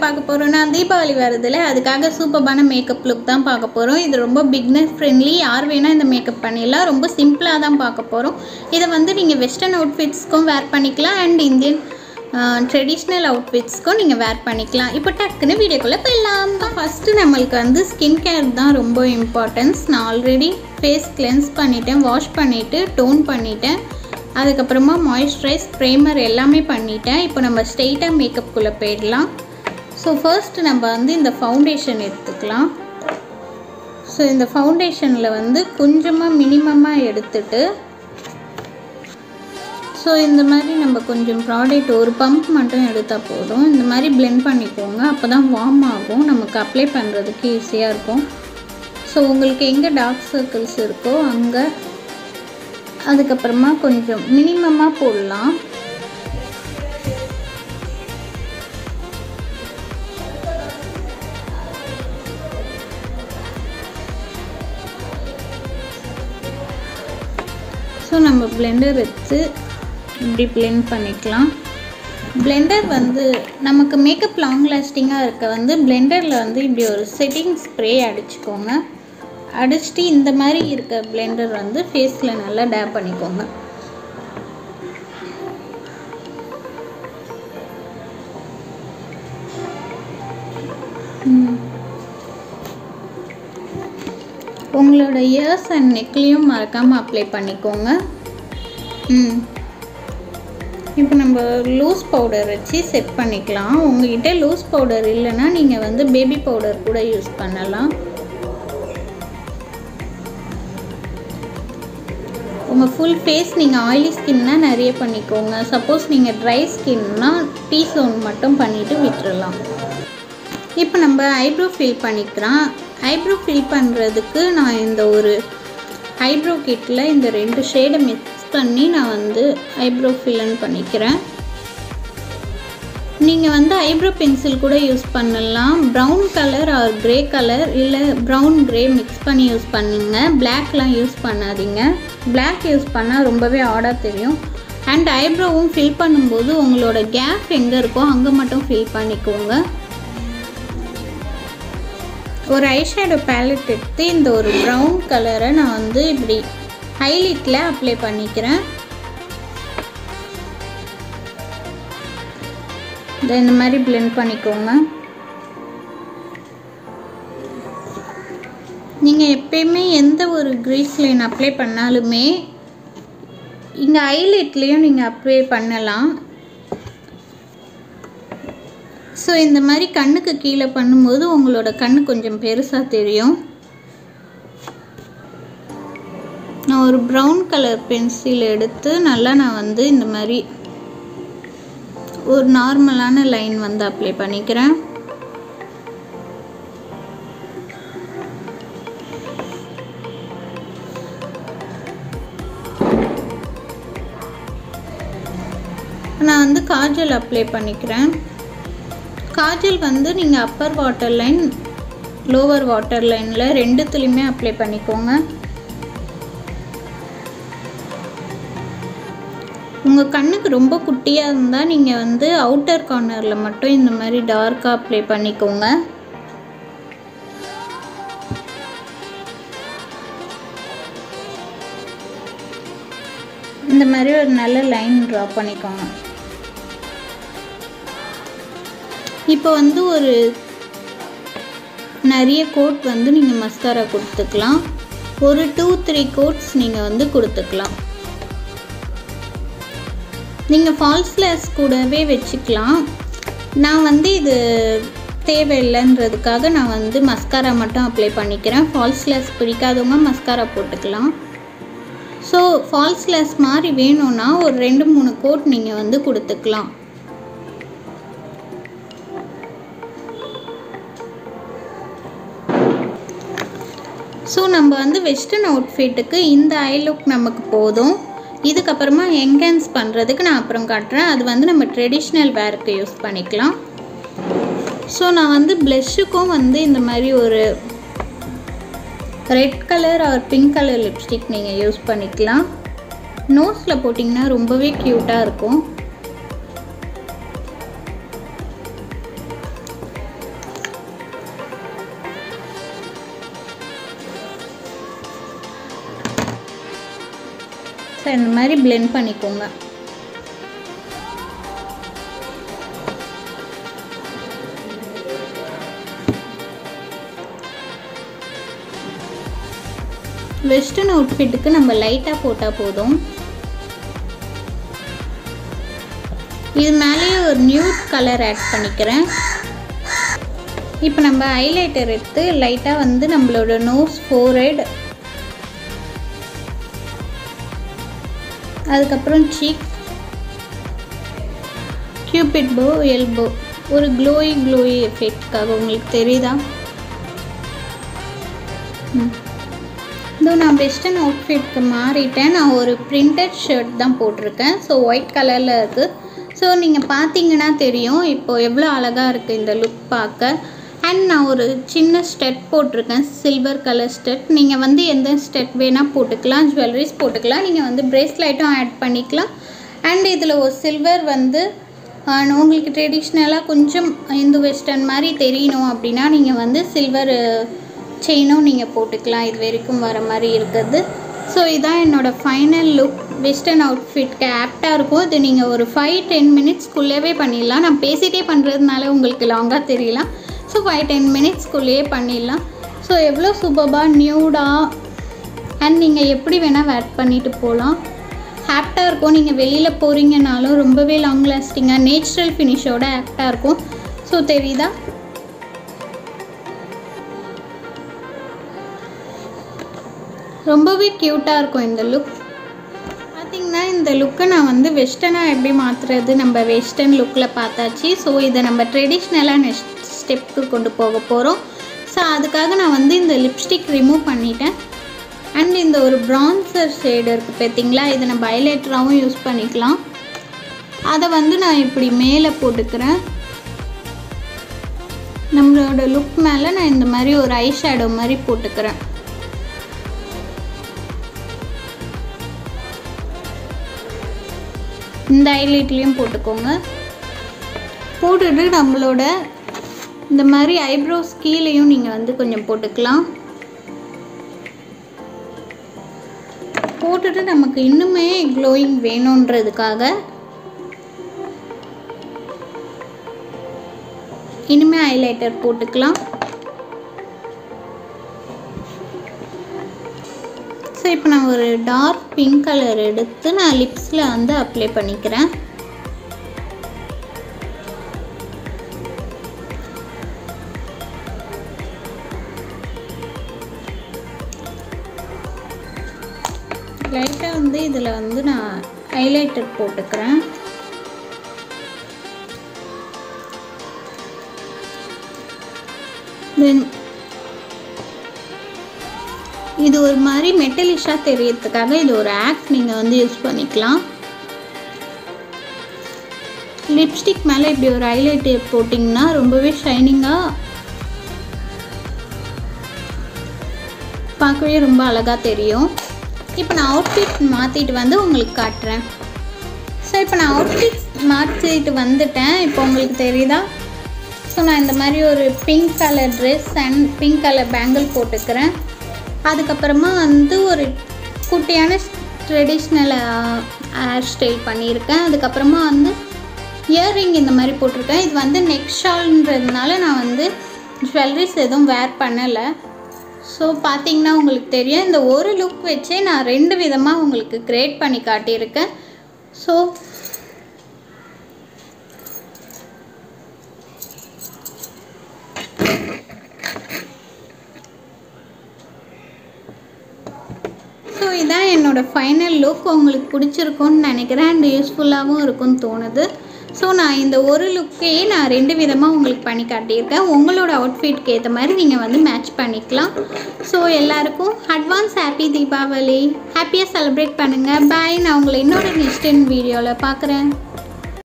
பார்க்க போகிறோம்னா தீபாவளி வருதுல்ல அதுக்காக சூப்பரான மேக்கப் லுக் தான் பார்க்க போகிறோம் இது ரொம்ப பிக்னர் ஃப்ரெண்ட்லி யார் வேணால் இந்த மேக்கப் பண்ணிடலாம் ரொம்ப சிம்பிளாக தான் பார்க்க போகிறோம் இதை வந்து நீங்கள் வெஸ்டர்ன் அவுட்ஃபிட்ஸ்க்கும் வேர் பண்ணிக்கலாம் அண்ட் இந்தியன் ட்ரெடிஷ்னல் அவுட்ஃபிட்ஸ்க்கும் நீங்கள் வேர் பண்ணிக்கலாம் இப்போ டக்குன்னு வீடியோக்குள்ளே போயிடலாம் ஃபஸ்ட்டு நம்மளுக்கு வந்து ஸ்கின் கேர் தான் ரொம்ப இம்பார்ட்டன்ஸ் நான் ஆல்ரெடி ஃபேஸ் கிளென்ஸ் பண்ணிட்டேன் வாஷ் பண்ணிவிட்டு டோன் பண்ணிட்டேன் அதுக்கப்புறமா மாய்ஸ்சரைஸ் ப்ரைமர் எல்லாமே பண்ணிட்டேன் இப்போ நம்ம ஸ்ட்ரெயிட்டாக மேக்கப்புக்குள்ளே போயிடலாம் ஸோ ஃபர்ஸ்ட் நம்ம வந்து இந்த ஃபவுண்டேஷன் எடுத்துக்கலாம் ஸோ இந்த ஃபவுண்டேஷனில் வந்து கொஞ்சமாக மினிமமாக எடுத்துட்டு ஸோ இந்த மாதிரி நம்ம கொஞ்சம் ப்ராடக்ட் ஒரு பம்ப் மட்டும் எடுத்தால் போதும் இந்த மாதிரி பிளெண்ட் பண்ணிக்கோங்க அப்போ தான் வார்ம் ஆகும் நமக்கு அப்ளை பண்ணுறதுக்கு ஈஸியாக இருக்கும் ஸோ உங்களுக்கு எங்கே டார்க் சர்க்கிள்ஸ் இருக்கோ அங்கே அதுக்கப்புறமா கொஞ்சம் மினிமமாக போடலாம் ஸோ நம்ம பிளெண்டர் வச்சு இப்படி பிளெண்ட் பண்ணிக்கலாம் பிளெண்டர் வந்து நமக்கு மேக்கப் லாங் லாஸ்டிங்காக இருக்க வந்து பிளெண்டரில் வந்து இப்படி ஒரு செட்டிங் ஸ்ப்ரே அடிச்சுக்கோங்க அடிச்சுட்டு இந்த மாதிரி இருக்க பிளெண்டர் வந்து ஃபேஸில் நல்லா டேப் பண்ணிக்கோங்க உங்களோட இயர்ஸ் அண்ட் நெக்லேயும் மறக்காமல் அப்ளை பண்ணிக்கோங்க ம் இப்போ நம்ம லூஸ் பவுடர் வச்சு செட் பண்ணிக்கலாம் உங்ககிட்ட லூஸ் பவுடர் இல்லைன்னா நீங்கள் வந்து பேபி பவுடர் கூட யூஸ் பண்ணலாம் உங்கள் ஃபுல் ஃபேஸ் நீங்கள் ஆயிலி ஸ்கின்னா நிறைய பண்ணிக்கோங்க சப்போஸ் நீங்கள் ட்ரை ஸ்கின்னா டீ சோன் மட்டும் பண்ணிவிட்டு விட்டுறலாம் இப்போ நம்ம ஐப்ரோ ஃபில் பண்ணிக்கலாம் ஐப்ரோ ஃபில் பண்ணுறதுக்கு நான் இந்த ஒரு ஐப்ரோ கிட்டில் இந்த ரெண்டு ஷேடை மிக்ஸ் பண்ணி நான் வந்து ஐப்ரோ ஃபில்லன் பண்ணிக்கிறேன் நீங்கள் வந்து ஐப்ரோ பென்சில் கூட யூஸ் பண்ணலாம் brown colour or grey colour இல்லை ப்ரௌன் க்ரே மிக்ஸ் பண்ணி யூஸ் பண்ணுங்கள் பிளாக்லாம் யூஸ் பண்ணாதீங்க பிளாக் யூஸ் பண்ணால் ரொம்பவே ஆடாக தெரியும் அண்ட் ஐப்ரோவும் ஃபில் பண்ணும்போது உங்களோட கேப் எங்கே இருக்கோ அங்கே மட்டும் ஃபில் பண்ணிக்கோங்க ஒரு ஐஷேடோ பேலட் எடுத்து இந்த ஒரு ப்ரௌன் கலரை நான் வந்து இப்படி ஹைலைட்டில் அப்ளை பண்ணிக்கிறேன் இதை இந்த மாதிரி பிளெண்ட் பண்ணிக்கோங்க நீங்கள் எப்பயுமே எந்த ஒரு க்ரீஸ் லைன் அப்ளை பண்ணாலுமே இங்கே ஹைலைட்லேயும் நீங்கள் அப்ளை பண்ணலாம் ஸோ இந்த மாதிரி கண்ணுக்கு கீழே பண்ணும்போது உங்களோட கண்ணு கொஞ்சம் பெருசாக தெரியும் நான் ஒரு ப்ரௌன் கலர் பென்சில் எடுத்து நல்லா நான் வந்து இந்த மாதிரி ஒரு நார்மலான லைன் வந்து அப்ளை பண்ணிக்கிறேன் நான் வந்து காஜல் அப்ளை பண்ணிக்கிறேன் காஜல் வந்து நீங்கள் upper water line lower water லைனில் ரெண்டுத்துலேயுமே அப்ளை பண்ணிக்கோங்க உங்கள் கண்ணுக்கு ரொம்ப குட்டியாக இருந்தால் நீங்கள் வந்து அவுட்டர் கார்னரில் மட்டும் இந்த மாதிரி டார்க்காக அப்ளை பண்ணிக்கோங்க இந்த மாதிரி ஒரு நல்ல லைன் ட்ரா பண்ணிக்கோங்க இப்போ வந்து ஒரு நிறைய கோட் வந்து நீங்கள் மஸ்காரா கொடுத்துக்கலாம் ஒரு டூ த்ரீ கோட்ஸ் நீங்கள் வந்து கொடுத்துக்கலாம் நீங்கள் ஃபால்ஸ் லேஸ் கூடவே வச்சுக்கலாம் நான் வந்து இது தேவையில்லைன்றதுக்காக நான் வந்து மஸ்காரா மட்டும் அப்ளை பண்ணிக்கிறேன் ஃபால்ஸ் லேஸ் பிடிக்காதவங்க மஸ்காரா போட்டுக்கலாம் ஸோ ஃபால்ஸ் லேஸ் மாதிரி வேணும்னா ஒரு ரெண்டு மூணு கோட் நீங்கள் வந்து கொடுத்துக்கலாம் ஸோ நம்ம வந்து வெஸ்டர்ன் அவுட்ஃபிட்டுக்கு இந்த ஐ லுக் நமக்கு போதும் இதுக்கப்புறமா என்ஹான்ஸ் பண்ணுறதுக்கு நான் அப்புறம் காட்டுறேன் அது வந்து நம்ம ட்ரெடிஷ்னல் வேருக்கு யூஸ் பண்ணிக்கலாம் ஸோ நான் வந்து ப்ளஷ்ஷுக்கும் வந்து இந்த மாதிரி ஒரு red colour or pink colour lipstick நீங்கள் யூஸ் பண்ணிக்கலாம் நோஸில் போட்டிங்கன்னா ரொம்பவே க்யூட்டாக இருக்கும் ஸோ இந்த மாதிரி blend பண்ணிக்கோங்க வெஸ்டர்ன் அவுட்ஃபிட்டுக்கு நம்ம லைட்டாக போட்டால் போதும் இது மேலேயே ஒரு நியூட் கலர் ஆட் பண்ணிக்கிறேன் இப்போ நம்ம ஹைலைட்டர் எடுத்து லைட்டாக வந்து நம்மளோட நோஸ் ஃபோர்ஹெட் அதுக்கப்புறம் சீக் கியூபிட் போ எல்போ ஒரு க்ளோயி க்ளோயி எஃபெக்ட்காக உங்களுக்கு தெரியுதா ம் இதோ நான் வெஸ்டர்ன் அவுட்ஃபிட்க்கு மாறிட்டேன் நான் ஒரு பிரிண்டட் ஷர்ட் தான் போட்டிருக்கேன் ஸோ ஒயிட் கலரில் இருக்குது ஸோ நீங்கள் பார்த்தீங்கன்னா தெரியும் இப்போது எவ்வளோ அழகாக இருக்குது இந்த லுக் பார்க்க அண்ட் நான் ஒரு சின்ன ஸ்டெட் போட்டிருக்கேன் சில்வர் கலர் ஸ்டெட் நீங்கள் வந்து எந்த ஸ்டெட் வேணால் போட்டுக்கலாம் ஜுவல்லரிஸ் போட்டுக்கலாம் நீங்கள் வந்து பிரேஸ்லைட்டும் ஆட் பண்ணிக்கலாம் அண்ட் இதில் ஒரு சில்வர் வந்து ஆஹ், உங்களுக்கு ட்ரெடிஷ்னலாக கொஞ்சம் இந்து வெஸ்டர்ன் மாதிரி தெரியணும் அப்படின்னா நீங்கள் வந்து சில்வர் செயினும் நீங்கள் போட்டுக்கலாம் இது வரைக்கும் வர மாதிரி இருக்குது ஸோ இதான் என்னோடய ஃபைனல் லுக் வெஸ்டர்ன் அவுட்ஃபிட்க்கு ஆப்டாக இருக்கும் இது நீங்கள் ஒரு ஃபைவ் டென் மினிட்ஸ்க்குள்ளேவே பண்ணிடலாம் நான் பேசிகிட்டே பண்ணுறதுனால உங்களுக்கு லாங்காக தெரியலாம் ஸோ ஃபைவ் டென் மினிட்ஸ்க்குள்ளேயே பண்ணிடலாம் ஸோ எவ்வளோ சூப்பராக நியூடாக அண்ட் நீங்கள் எப்படி வேணால் வேர் பண்ணிட்டு போகலாம் ஆப்டாக இருக்கும் நீங்கள் வெளியில் போகிறீங்கனாலும் ரொம்பவே லாங் லாஸ்டிங்காக நேச்சுரல் ஃபினிஷோட ஆப்டாக இருக்கும் ஸோ தெரியுதா ரொம்பவே க்யூட்டாக இருக்கும் இந்த லுக் பார்த்தீங்கன்னா இந்த லுக்கை நான் வந்து வெஸ்டர்னாக எப்படி மாற்றுறது நம்ம வெஸ்டர்ன் லுக்கில் பார்த்தாச்சு ஸோ இதை நம்ம ட்ரெடிஷ்னலாக நெக்ஸ்ட் ஸ்டெப்புக்கு கொண்டு போக போகிறோம் ஸோ அதுக்காக நான் வந்து இந்த லிப்ஸ்டிக் ரிமூவ் பண்ணிட்டேன் அண்ட் இந்த ஒரு ப்ரான்சர் ஷேடு இருக்குது பார்த்தீங்களா இதை நம்ம ஹைலைட்டராகவும் யூஸ் பண்ணிக்கலாம் அதை வந்து நான் இப்படி மேலே போட்டுக்கிறேன் நம்மளோட லுக் மேலே நான் இந்த மாதிரி ஒரு ஐ ஷேடோ மாதிரி போட்டுக்கிறேன் இந்த ஹைலைட்லேயும் போட்டுக்கோங்க போட்டுட்டு நம்மளோட இந்த மாதிரி ஐப்ரோஸ் கீழேயும் நீங்கள் வந்து கொஞ்சம் போட்டுக்கலாம் போட்டுட்டு நமக்கு இன்னுமே க்ளோயிங் வேணுன்றதுக்காக இனிமே ஹைலைட்டர் போட்டுக்கலாம் ஸோ இப்போ நான் ஒரு டார்க் பிங்க் கலர் எடுத்து நான் லிப்ஸில் வந்து அப்ளை பண்ணிக்கிறேன் லைட்டாக வந்து இதில் வந்து நான் ஹைலைட்டர் போட்டுக்கிறேன் தென் இது ஒரு மாதிரி மெட்டலிஷாக தெரியறதுக்காக இது ஒரு ஆக்ட் நீங்கள் வந்து யூஸ் பண்ணிக்கலாம் லிப்ஸ்டிக் மேலே இப்படி ஒரு ஹைலைட் போட்டிங்கன்னா ரொம்பவே ஷைனிங்காக பார்க்கவே ரொம்ப அழகாக தெரியும் இப்போ நான் அவுட்ஃபிட் மாற்றிட்டு வந்து உங்களுக்கு காட்டுறேன் ஸோ இப்போ நான் அவுட்ஃபிட் மாற்றிட்டு வந்துட்டேன் இப்போ உங்களுக்கு தெரியுதா ஸோ நான் இந்த மாதிரி ஒரு pink colour dress and pink colour bangle போட்டுக்கிறேன் அதுக்கப்புறமா வந்து ஒரு குட்டியான ட்ரெடிஷ்னல் ஹேர் ஸ்டைல் பண்ணியிருக்கேன் அதுக்கப்புறமா வந்து இயர்ரிங் இந்த மாதிரி போட்டிருக்கேன் இது வந்து நெக் ஷால்ன்றதுனால நான் வந்து ஜுவல்லரிஸ் எதுவும் வேர் பண்ணலை ஸோ பார்த்தீங்கன்னா உங்களுக்கு தெரியும் இந்த ஒரு லுக் வச்சே நான் ரெண்டு விதமாக உங்களுக்கு கிரியேட் பண்ணி காட்டியிருக்கேன் ஸோ ஸோ இதான் என்னோடய ஃபைனல் லுக் உங்களுக்கு பிடிச்சிருக்கும்னு நினைக்கிறேன் அண்ட் யூஸ்ஃபுல்லாகவும் இருக்கும்னு தோணுது ஸோ நான் இந்த ஒரு லுக்கையே நான் ரெண்டு விதமாக உங்களுக்கு பண்ணி காட்டியிருக்கேன் உங்களோட அவுட்ஃபிட்க்கு ஏற்ற மாதிரி நீங்கள் வந்து மேட்ச் பண்ணிக்கலாம் ஸோ எல்லாருக்கும் அட்வான்ஸ் ஹாப்பி தீபாவளி ஹாப்பியாக செலிப்ரேட் பண்ணுங்கள் பாய் நான் உங்களை இன்னொரு நெக்ஸ்ட் வீடியோவில் பார்க்குறேன்